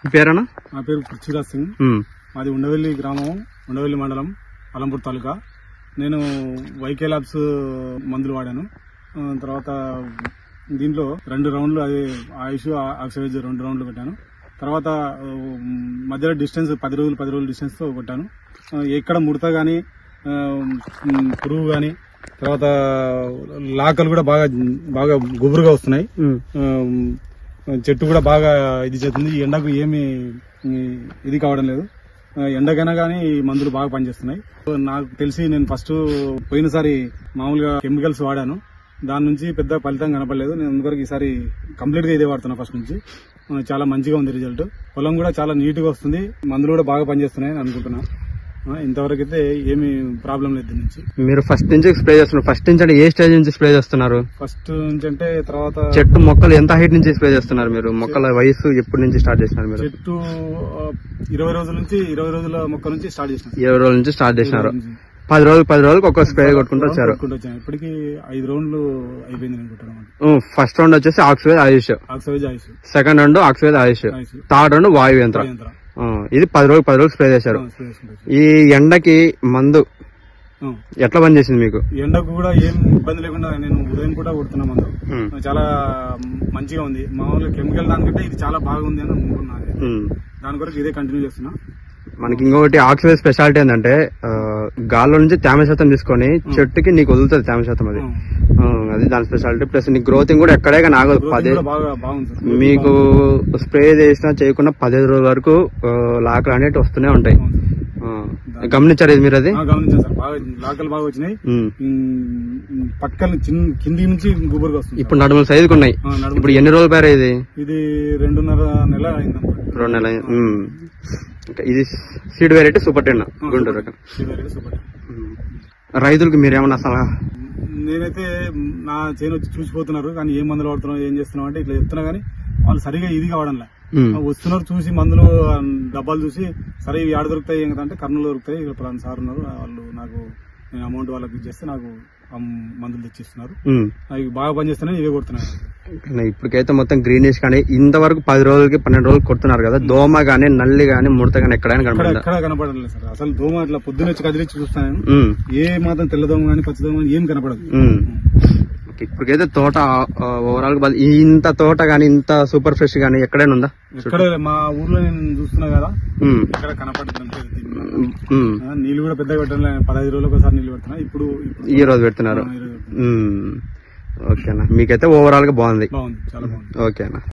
మీ పేరేనా నా పేరు పృథ్వీరాజ్ సింగ్ ఉమ్, మాది ఉండవెల్లి గ్రామం ఉండవెల్లి మండలం అలంపూర్ తాలూకా నేను వైకే ల్యాబ్స్ మందులు వాడాను ఆ, తర్వాత దీంట్లో రెండు రౌండ్లు అది ఆయుష్ ఆక్సిడైజ్ రెండు రౌండ్లు పెట్టాను తర్వాత ఆ, మధ్యలో డిస్టెన్స్ పది రోజులు పది రోజులు డిస్టెన్స్ తో కొట్టాను ఆ, ఎక్కడ ముడత గాని ఆ, ఉమ్, పురుగు గాని తర్వాత లాకలు కూడా బాగా బాగా గుబురుగా వస్తున్నాయి ఉమ్, ఆ, చెట్టు కూడా బాగా ఇది చేస్తుంది ఈ ఎండకు ఏమి ఈ, ఇది కావడం లేదు ఆ, ఎండకైనా కానీ ఈ మందులు బాగా పనిచేస్తున్నాయి నాకు తెలిసి నేను ఫస్ట్ పోయినసారి మామూలుగా కెమికల్స్ వాడాను దాని నుంచి పెద్ద ఫలితం కనపడలేదు నేను అందువరకు ఈసారి కంప్లీట్ గా ఇదే వాడుతున్నా ఫస్ట్ నుంచి ఆ, చాలా మంచిగా ఉంది రిజల్ట్ పొలం కూడా చాలా నీట్ గా వస్తుంది మందులు కూడా బాగా పనిచేస్తున్నాయి అని అనుకుంటున్నా ఆ, ఇంతవరకు అయితే ఏమి ప్రాబ్లం లేదు దీని నుంచి మీరు ఫస్ట్ నుంచి స్ప్రే చేస్తున్నారు ఫస్ట్ నుంచి అంటే ఏ స్టేజ్ నుంచి స్ప్రే చేస్తున్నారు ఫస్ట్ నుంచి అంటే తర్వాత చెట్టు మొక్కలు ఎంత హైట్ నుంచి స్ప్రే చేస్తున్నారు మీరు మొక్కల వయసు ఎప్పటి నుంచి స్టార్ట్ చేసినారు మీరు చెట్టు ఆ, ఇరవై రోజుల నుంచి ఇరవై రోజుల మొక్క నుంచి స్టార్ట్ చేసిన ఇరవై రోజుల నుంచి స్టార్ట్ చేసినారు పది రోజులు పది రోజులకు ఒక స్ప్రే కొట్టుకుంటూ వచ్చారు కొట్టుకుంటూ వచ్చాను ఇప్పటికి ఐదు రౌండ్లు అయిపోయింది నేను కొట్టడం ఫస్ట్ రౌండ్ వచ్చేసి ఆక్సివేజ్ ఆయుష్ ఆక్సైజ్ ఆయుష్ సెకండ్ రౌండ్ ఆక్సివేజ్ ఆయుష్ ఆయుష్ థర్డ్ రౌండ్ వాయు యంత్ర యంత్రం ఆ, ఇది పది రోజులు పది రోజులు స్ప్రే చేశారు ఆ, స్ప్రే చేసుకుంటూ వచ్చాను. ఈ ఎండకి మందు ఆ. ఎట్లా పనిచేసింది మీకు ఈ ఎండకు కూడా ఏం ఇబ్బంది లేకుండా నేను ఉదయం కూడా కొడుతున్నా మందు ఉమ్, చాలా మంచిగా ఉంది మామూలుగా కెమికల్ దానికంటే ఇది చాలా బాగుంది అని అనుకుంటున్నాను ఉమ్. దాని కొరకు ఇదే కంటిన్యూ చేస్తున్నా మనకి ఇంకొకటి ఆక్సివేజ్ స్పెషాలిటీ ఏంటంటే ఆ, గాల్లో నుంచి తేమ శాతం తీసుకొని చెట్టుకి నీకు వదులుతుంది తేమ శాతం అది ఆ. ఆ, అది దాని స్పెషాలిటీ ప్లస్ నీ గ్రోతింగ్ కూడా ఎక్కడే కానీ ఆగదు Growth పదే కూడా బాగా బాగుంది సార్ మీకు స్ప్రే చేసినా చేయకుండా పదిహేను రోజుల వరకు ఆ, లాకలు అనేవి వస్తూనే ఉంటాయి బాగుంది. ఆ, గమనించారు ఇది మీరు అది ఆ, గమనించాను సార్ బాగా లాకలు బాగా వచ్చినాయి ఉమ్. ఉమ్, పక్కన చిన్న కింది నుంచి గుబురుగా వస్తుంది ఇప్పుడు నడుముల సైజుకు ఉన్నాయి ఆ, నడుము. ఇప్పుడు ఎన్ని రోజులు పేరు ఇది ఇది రెండున్నర నెల అయింది రెండు నెలలు అయింది. ఉమ్. ఇంకా ఇది seed variety super ten Guntur రకం సూపర్ ఉమ్. రైతులకు మీరేమన్నా సలహా నేనైతే నా చేను వచ్చి చూసిపోతున్నారు కానీ ఏం మందులు వాడుతున్నావు ఏం చేస్తున్నావు అంటే ఇట్లా చెప్తున్నా కానీ వాళ్ళు సరిగా ఇది కావడంలే ఉమ్. వస్తున్నారు చూసి మందులు ఆ, డబ్బాలు చూసి సరే ఇవి ఆడ దొరుకుతాయి ఏం కదా అంటే కర్నూలు దొరుకుతాయి ఇక్కడ పలానా సార్ ఉన్నారు వాళ్ళు నాకు నేను అమౌంట్ వాళ్ళకి ఇచ్చేస్తే నాకు ఆ మందులు తెచ్చిస్తున్నారు ఉమ్. అవి బాగా పనిచేస్తున్నాయి ఇవే కొడుతున్నాయి కానీ ఇప్పటికైతే మొత్తం గ్రీనిష్ కానీ ఇంతవరకు పది రోజులకి పన్నెండు రోజులు కొడుతున్నారు కదా దోమ గానీ నల్లి గానీ ముడత గానీ ఎక్కడైనా ఇక్కడ కనపడిందా ఎక్కడ కనపడలేదు సార్ అసలు దోమ అట్లా పొద్దున వచ్చి కదిలిచ్చి చూస్తాను ఉమ్. ఏ మాత్రం తెల్లదోమ కానీ పచ్చదోమ కానీ ఏం కనపడదు ఉమ్. ఓకే, ఇప్పటికైతే తోట ఓవరాల్ గా ఇంత తోట గానీ ఇంత సూపర్ ఫ్రెష్ గానీ ఎక్కడైనా ఉందా ఎక్కడ మా ఊర్లో నేను చూస్తున్నా కదా ఉమ్. ఎక్కడ కనపడుతుంది ఉమ్. నీళ్ళు కూడా పెద్దగా పెట్టడం పదహైదు రోజులకు ఒకసారి నీళ్ళు పెడుతున్నా ఇప్పుడు ఇప్పుడు ఈ రోజు పెడుతున్నారు ఆ, ఈరోజు పెడుతున్నా. ఉమ్. ఓకేనా మీకైతే ఓవరాల్ గా బాగుంది బాగుంది చాలా బాగుంది ఓకేనా